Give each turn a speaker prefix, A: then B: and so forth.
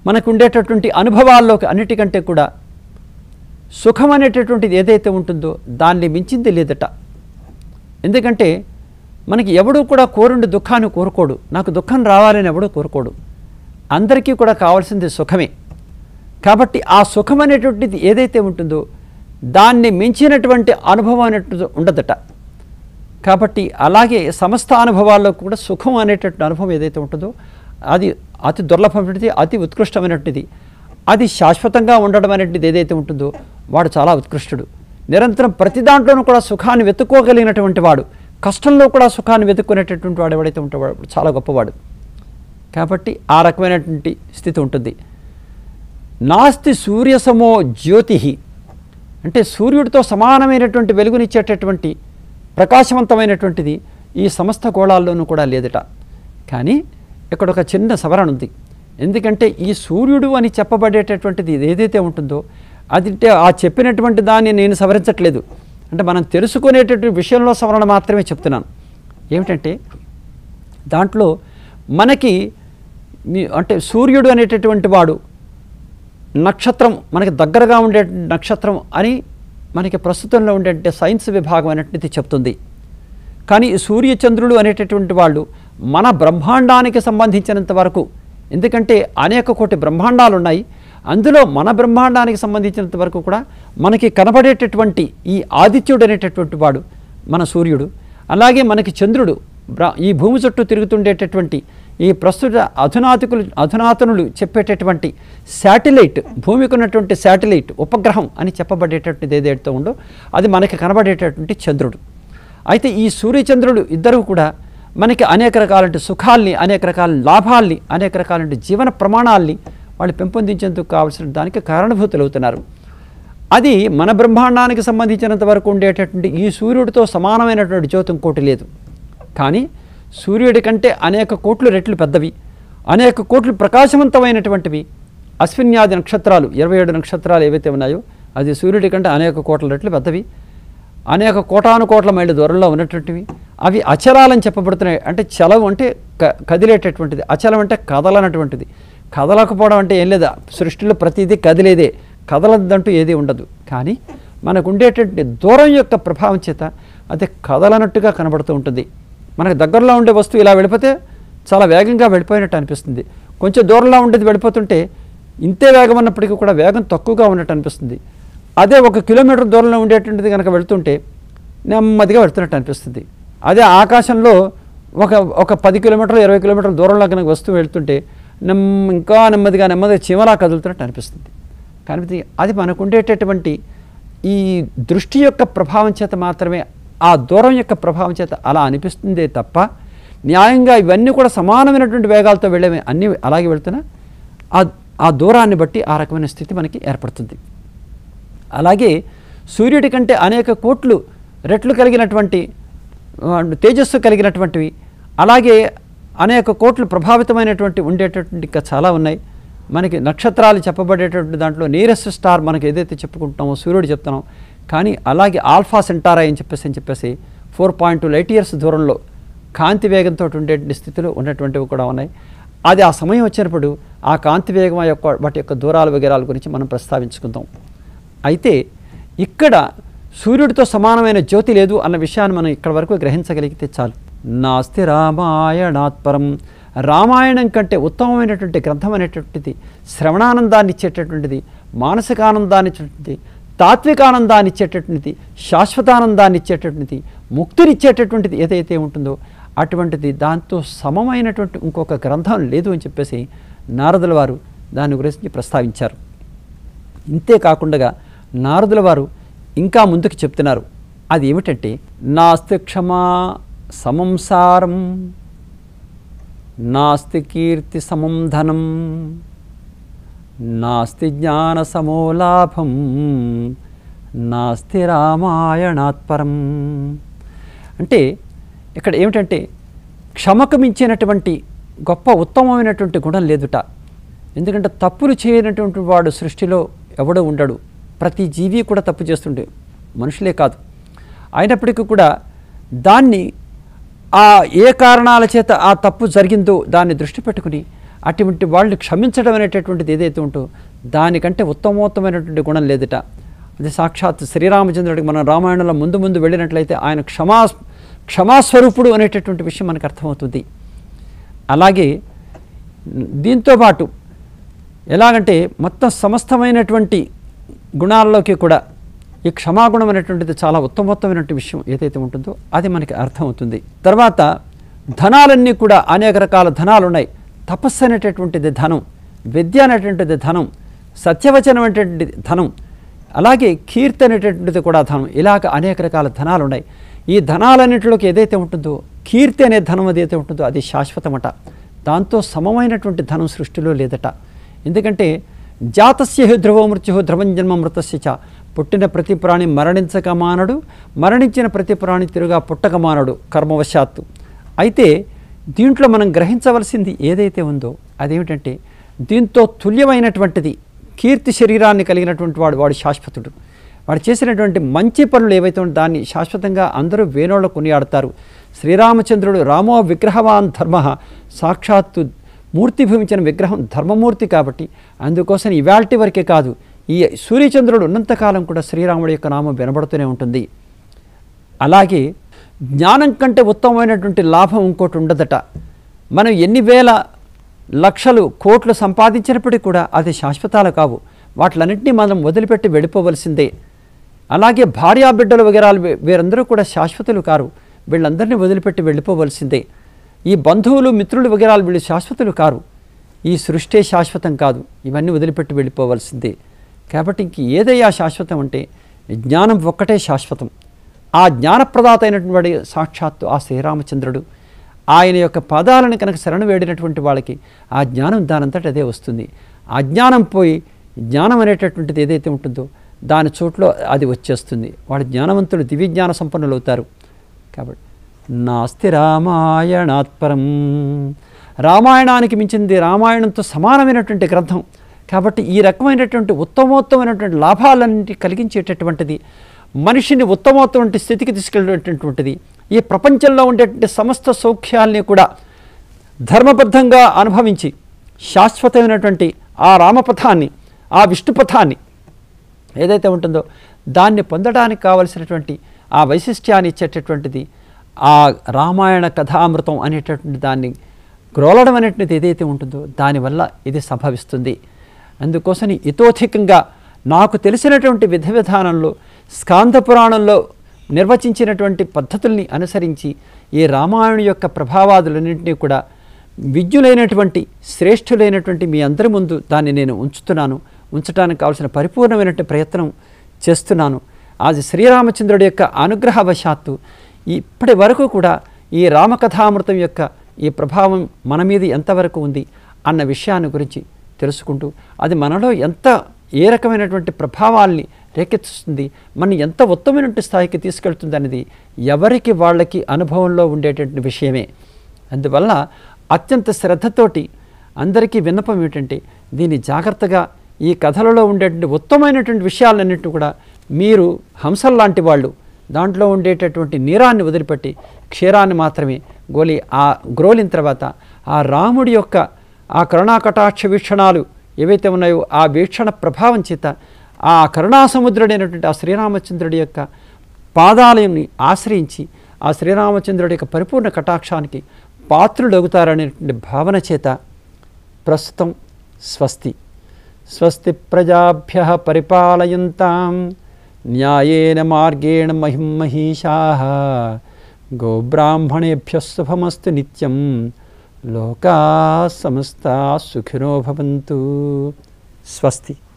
A: మనకు ఉండేటటువంటి అనుభవాల్లోకి అన్నిటికంటే కూడా సుఖం అనేటటువంటిది ఏదైతే ఉంటుందో దాన్ని మించింది లేదట ఎందుకంటే మనకి ఎవడూ కూడా కోరుండి దుఃఖాన్ని కోరుకోడు నాకు దుఃఖం రావాలని ఎవడూ కోరుకోడు అందరికీ కూడా కావాల్సింది సుఖమే కాబట్టి ఆ సుఖం అనేటువంటిది ఏదైతే ఉంటుందో దాన్ని మించినటువంటి అనుభవం అనేటువంటిది ఉండదట కాబట్టి అలాగే సమస్త అనుభవాల్లో కూడా సుఖం అనేటటువంటి అనుభవం ఏదైతే ఉంటుందో అది అతి దుర్లభమైనది అతి ఉత్కృష్టమైనటువంటిది అది శాశ్వతంగా ఉండడం అనేటిది ఏదైతే ఉంటుందో వాడు చాలా ఉత్కృష్టుడు నిరంతరం ప్రతి దాంట్లోనూ కూడా సుఖాన్ని వెతుక్కోగలిగినటువంటి వాడు కష్టంలో కూడా సుఖాన్ని వెతుక్కునేటటువంటి వాడు ఎవడైతే ఉంటాడో చాలా గొప్పవాడు కాబట్టి ఆ రకమైనటువంటి స్థితి ఉంటుంది నాస్తి సూర్యసమో జ్యోతి అంటే సూర్యుడితో సమానమైనటువంటి వెలుగునిచ్చేటటువంటి ప్రకాశవంతమైనటువంటిది ఈ సమస్త గోళాల్లోనూ కూడా లేదట కానీ ఇక్కడ ఒక చిన్న సవరణ ఉంది ఎందుకంటే ఈ సూర్యుడు అని చెప్పబడేటటువంటిది ఏదైతే ఉంటుందో అది అంటే ఆ చెప్పినటువంటి దాన్ని నేను సవరించట్లేదు అంటే మనం తెలుసుకునేటటువంటి విషయంలో సవరణ మాత్రమే చెప్తున్నాను ఏమిటంటే దాంట్లో మనకి మీ- అంటే సూర్యుడు అనేటటువంటి వాడు నక్షత్రం మనకి దగ్గరగా ఉండే నక్షత్రం అని మనకి ప్రస్తుతంలో ఉండే సైన్స్ విభాగం అనేటువంటిది చెప్తుంది కానీ ఈ సూర్యచంద్రుడు అనేటటువంటి వాళ్ళు మన బ్రహ్మాండానికి సంబంధించినంత వరకు ఎందుకంటే అనేక కోటి బ్రహ్మాండాలు ఉన్నాయి అందులో మన బ్రహ్మాండానికి సంబంధించినంత వరకు కూడా మనకి కనబడేటటువంటి ఈ ఆదిత్యుడు అనేటటువంటి వాడు మన సూర్యుడు అలాగే మనకి చంద్రుడు బ్ర- ఈ భూమి చుట్టూ తిరుగుతుండేటటువంటి ఈ ప్రస్తుత అధునాతికులు అధునాతనులు చెప్పేటటువంటి శాటిలైట్ భూమికి ఉన్నటువంటి శాటిలైట్ ఉపగ్రహం అని చెప్పబడేటటువంటిది ఏదైతే ఉందో అది మనకి కనబడేటటువంటి చంద్రుడు అయితే ఈ సూర్యచంద్రుడు ఇద్దరు కూడా మనకి అనేక రకాలంటి సుఖాల్ని అనేక రకాల లాభాల్ని అనేక రకాలంటి జీవన ప్రమాణాల్ని వాళ్ళు పెంపొందించేందుకు కావాల్సిన దానికి కారణభూతులు అవుతున్నారు అది మన బ్రహ్మాండానికి సంబంధించినంత వరకు ఉండేటటువంటి ఈ సూర్యుడితో సమానమైనటువంటి జ్యోతి ఇంకోటి లేదు కానీ సూర్యుడి కంటే అనేక కోట్లు రెట్లు పెద్దవి అనేక కోట్లు ప్రకాశవంతమైనటువంటివి అశ్విన్యాది నక్షత్రాలు ఇరవై ఏడు నక్షత్రాలు ఏవైతే ఉన్నాయో అది సూర్యుడి కంటే అనేక కోట్ల రెట్లు పెద్దవి అనేక కోటాను కోట్ల మైళ్ళ దూరంలో ఉన్నటువంటివి అవి అచలాలని చెప్పబడుతున్నాయి అంటే చలం అంటే క కదిలేటటువంటిది అచలం అంటే కదలనటువంటిది కదలకపోవడం అంటే ఏం లేదా సృష్టిలో ప్రతిదీ కదిలేదే కదలదంటూ ఏది ఉండదు కానీ మనకు ఉండేటటువంటి దూరం యొక్క ప్రభావం చేత అది కదలనట్టుగా కనబడుతూ ఉంటుంది మనకు దగ్గరలో ఉండే వస్తువు ఇలా వెళ్ళిపోతే చాలా వేగంగా వెళ్ళిపోయినట్టు అనిపిస్తుంది కొంచెం దూరంలో ఉండేది వెళ్ళిపోతుంటే ఇంతే వేగం ఉన్నప్పటికీ కూడా వేగం తక్కువగా ఉన్నట్టు అనిపిస్తుంది అదే ఒక కిలోమీటర్ దూరంలో ఉండేటువంటిది కనుక వెళ్తుంటే నెమ్మదిగా వెళ్తున్నట్టు అనిపిస్తుంది అదే ఆకాశంలో ఒక ఒక పది కిలోమీటర్లు ఇరవై కిలోమీటర్ల దూరంలో కనుక వస్తువు వెళ్తుంటే నెమ్మ ఇంకా నెమ్మదిగా నెమ్మదిగా చీమలా కదులుతున్నట్టు అనిపిస్తుంది కానీ అది మనకు ఉండేటటువంటి ఈ దృష్టి యొక్క ప్రభావం చేత మాత్రమే ఆ దూరం యొక్క ప్రభావం చేత అలా అనిపిస్తుందే తప్ప న్యాయంగా ఇవన్నీ కూడా సమానమైనటువంటి వేగాలతో వెళ్ళేవి అన్నీ అలాగే వెళ్తున్నా ఆ ఆ దూరాన్ని బట్టి ఆ రకమైన స్థితి మనకి ఏర్పడుతుంది అలాగే సూర్యుడి కంటే అనేక కోట్లు రెట్లు కలిగినటువంటి ఆ, తేజస్సు కలిగినటువంటివి అలాగే అనేక కోట్లు ప్రభావితమైనటువంటి ఉండేటటువంటి ఇంకా చాలా ఉన్నాయి మనకి నక్షత్రాలు చెప్పబడేటటువంటి దాంట్లో నీరెస్ట్ స్టార్ మనకి ఏదైతే చెప్పుకుంటున్నామో సూర్యుడు చెప్తున్నాం కానీ అలాగే ఆల్ఫా సెంటారా అని చెప్పేసి అని చెప్పేసి four point two light years దూరంలో కాంతి వేగంతో ఉండే స్థితిలో ఉన్నటువంటివి కూడా ఉన్నాయి అది ఆ సమయం వచ్చినప్పుడు ఆ కాంతి వేగం యొక్క వాటి యొక్క దూరాల వగేరాల గురించి మనం ప్రస్తావించుకుందాం అయితే ఇక్కడ సూర్యుడితో సమానమైన జ్యోతి లేదు అన్న విషయాన్ని మనం ఇక్కడ వరకు గ్రహించగలిగితే చాలు నాస్తి రామాయణాత్పరం రామాయణం కంటే ఉత్తమమైనటువంటి గ్రంథం అనేటటువంటిది శ్రవణానందాన్ని ఇచ్చేటటువంటిది మానసికానందాన్ని ఇచ్చేటటువంటిది తాత్వికానందాన్ని ఇచ్చేటటువంటిది శాశ్వతానందాన్ని ఇచ్చేటటువంటిది ముక్తినిచ్చేటటువంటిది ఏదైతే ఉంటుందో అటువంటిది దాంతో సమమైనటువంటి ఇంకొక గ్రంథం లేదు అని చెప్పేసి నారదుల వారు దాని గురించి ప్రస్తావించారు ఇంతే కాకుండా నారదుల వారు ఇంకా ముందుకు చెప్తున్నారు అది ఏమిటంటే నాస్తి క్షమా సమంసారం నాస్తి కీర్తి సమం ధనం నాస్తి జ్ఞాన సమోలాభం నాస్తి రామాయణాత్పరం అంటే ఇక్కడ ఏమిటంటే క్షమకు మించినటువంటి గొప్ప ఉత్తమమైనటువంటి గుణం లేదుట ఎందుకంటే తప్పులు చేయనటువంటి వాడు సృష్టిలో ఎవడో ఉండడు ప్రతి జీవి కూడా తప్పు చేస్తుండే మనుషులే కాదు అయినప్పటికీ కూడా దాన్ని ఆ ఏ కారణాల చేత ఆ తప్పు జరిగిందో దాన్ని దృష్టి పెట్టుకుని అటువంటి వాళ్ళు క్షమించడం అనేటటువంటిది ఏదైతే ఉంటో దానికంటే ఉత్తమోత్తమైనటువంటి గుణం లేదట అది సాక్షాత్ శ్రీరామచంద్రుడికి మనం రామాయణంలో ముందు ముందు వెళ్ళినట్లయితే ఆయన క్షమా క్షమాస్వరూపుడు అనేటటువంటి విషయం మనకు అర్థమవుతుంది అలాగే దీంతో పాటు ఎలాగంటే మొత్తం సమస్తమైనటువంటి గుణాల్లోకి కూడా ఈ క్షమాగుణం అనేటువంటిది చాలా ఉత్తమోత్తమైనటువంటి విషయం ఏదైతే ఉంటుందో అది మనకి అర్థమవుతుంది తర్వాత ధనాలన్నీ కూడా అనేక రకాల ధనాలు ఉన్నాయి తపస్సు అనేటటువంటిది ధనం విద్య అనేటువంటిది ధనం సత్యవచనం అనేటువంటిది ధనం అలాగే కీర్తి అనేటటువంటిది కూడా ధనం ఇలాగ అనేక రకాల ధనాలు ఉన్నాయి ఈ ధనాలన్నింటిలోకి ఏదైతే ఉంటుందో కీర్తి అనే ధనం ఏదైతే ఉంటుందో అది శాశ్వతమట దాంతో సమమైనటువంటి ధనం సృష్టిలో లేదట ఎందుకంటే జాతస్య హి ధ్రువో మృత్యు ధ్రువం జన్మ మృతస్య చ పుట్టిన ప్రతి ప్రాణి మరణించక మానడు మరణించిన ప్రతి ప్రాణి తిరుగా పుట్టక మానడు కర్మవశాత్తు అయితే దీంట్లో మనం గ్రహించవలసింది ఏదైతే ఉందో అదేమిటంటే దీంతో తుల్యమైనటువంటిది కీర్తి శరీరాన్ని కలిగినటువంటి వాడు వాడు శాశ్వతుడు వాడు చేసినటువంటి మంచి పనులు ఏవైతే ఉంటే దాన్ని శాశ్వతంగా అందరూ వేణోళ్ళ కొనియాడతారు శ్రీరామచంద్రుడు రామో విగ్రహవాన్ ధర్మ సాక్షాత్తు మూర్తి భూమించిన విగ్రహం ధర్మమూర్తి కాబట్టి అందుకోసం ఇవాల్టి వరకే కాదు ఈ సూర్యచంద్రుడు ఉన్నంతకాలం కూడా శ్రీరాముడి యొక్క నామం వినబడుతూనే ఉంటుంది అలాగే జ్ఞానం కంటే ఉత్తమమైనటువంటి లాభం ఇంకోటి ఉండదట మనం ఎన్ని వేల లక్షలు కోట్లు సంపాదించినప్పటికీ కూడా అది శాశ్వతాలు కావు వాటిలన్నింటినీ మనం వదిలిపెట్టి వెళ్ళిపోవలసిందే అలాగే భార్యా బిడ్డలు వగేరాలు వీ- వీరందరూ కూడా శాశ్వతులు కారు వీళ్ళందరినీ వదిలిపెట్టి వెళ్ళిపోవలసిందే ఈ బంధువులు మిత్రులు వగేరాలు వీళ్ళు శాశ్వతులు కారు ఈ సృష్టే శాశ్వతం కాదు ఇవన్నీ వదిలిపెట్టి వెళ్ళిపోవలసిందే కాబట్టి ఇంక ఏదయ్యా శాశ్వతం అంటే జ్ఞానం ఒక్కటే శాశ్వతం ఆ జ్ఞానప్రదాత అయినటువంటి వాడి సాక్షాత్తు ఆ శ్రీరామచంద్రుడు ఆయన యొక్క పదాలను కనుక శరణు వేడినటువంటి వాళ్ళకి ఆ జ్ఞానం దానంతట అదే వస్తుంది ఆ జ్ఞానం పోయి జ్ఞానం అనేటటువంటిది ఏదైతే ఉంటుందో దాని చోట్లో అది వచ్చేస్తుంది వాడు జ్ఞానవంతులు దివ్య జ్ఞాన సంపన్నులు అవుతారు కాబట్టి నాస్తి రామాయణాత్పరం రామాయణానికి మించింది రామాయణంతో సమానమైనటువంటి గ్రంథం కాబట్టి ఈ రకమైనటువంటి ఉత్తమోత్తమైనటువంటి లాభాలన్నింటి కలిగించేటటువంటిది మనిషిని ఉత్తమోత్తమైన స్థితికి తీసుకెళ్ళేటటువంటిది ఈ ప్రపంచంలో ఉండేటువంటి సమస్త సౌఖ్యాల్ని కూడా ధర్మబద్ధంగా అనుభవించి శాశ్వతమైనటువంటి ఆ రామపథాన్ని ఆ విష్ణుపథాన్ని ఏదైతే ఉంటుందో దాన్ని పొందడానికి కావలసినటువంటి ఆ వైశిష్ట్యాన్ని ఇచ్చేటటువంటిది ఆ రామాయణ కథామృతం అనేటటువంటి దాన్ని గ్రోలడం అనేటువంటిది ఏదైతే ఉంటుందో దానివల్ల ఇది సంభవిస్తుంది అందుకోసం ఇతోధికంగా నాకు తెలిసినటువంటి విధ విధానంలో స్కాంద పురాణంలో నిర్వచించినటువంటి పద్ధతుల్ని అనుసరించి ఈ రామాయణం యొక్క ప్రభావాదులన్నింటినీ కూడా విజ్ఞులైనటువంటి శ్రేష్ఠులైనటువంటి మీ అందరి ముందు దాన్ని నేను ఉంచుతున్నాను ఉంచడానికి కావాల్సిన పరిపూర్ణమైనటువంటి ప్రయత్నం చేస్తున్నాను అది శ్రీరామచంద్రుడి యొక్క అనుగ్రహవశాత్తు ఇప్పటి వరకు కూడా ఈ రామకథామృతం యొక్క ఈ ప్రభావం మన మీద ఎంతవరకు ఉంది అన్న విషయాన్ని గురించి తెలుసుకుంటూ అది మనలో ఎంత ఏ రకమైనటువంటి ప్రభావాల్ని రేకెత్తిస్తుంది మన ఎంత ఉత్తమైనటువంటి స్థాయికి తీసుకెళ్తుంది అనేది ఎవరికి వాళ్ళకి అనుభవంలో ఉండేటటువంటి విషయమే అందువల్ల అత్యంత శ్రద్ధతోటి అందరికీ విన్నపం ఏమిటంటే దీన్ని జాగ్రత్తగా ఈ కథలలో ఉండేటువంటి ఉత్తమమైనటువంటి విషయాలన్నింటినీ కూడా మీరు హంసల్లాంటి వాళ్ళు దాంట్లో ఉండేటటువంటి నీరాన్ని వదిలిపెట్టి క్షీరాన్ని మాత్రమే గోలి ఆ గ్రోలిన తర్వాత ఆ రాముడి యొక్క ఆ కరుణాకటాక్ష వీక్షణాలు ఏవైతే ఉన్నాయో ఆ వీక్షణ ప్రభావం చేత ఆ కరుణాసముద్రుడైనటువంటి ఆ శ్రీరామచంద్రుడి యొక్క పాదాలని ఆశ్రయించి ఆ శ్రీరామచంద్రుడి యొక్క పరిపూర్ణ కటాక్షానికి పాత్రుడవుతారనేటువంటి భావన చేత ప్రస్తుతం స్వస్తి స్వస్తి ప్రజాభ్య పరిపాలయంతాం న్యాయేన మార్గేణ మహిం మహిషా గోబ్రాహ్మణేభ్య శుభమస్తు నిత్యం లోకా సమస్తా సుఖినో భవంతు స్వస్తి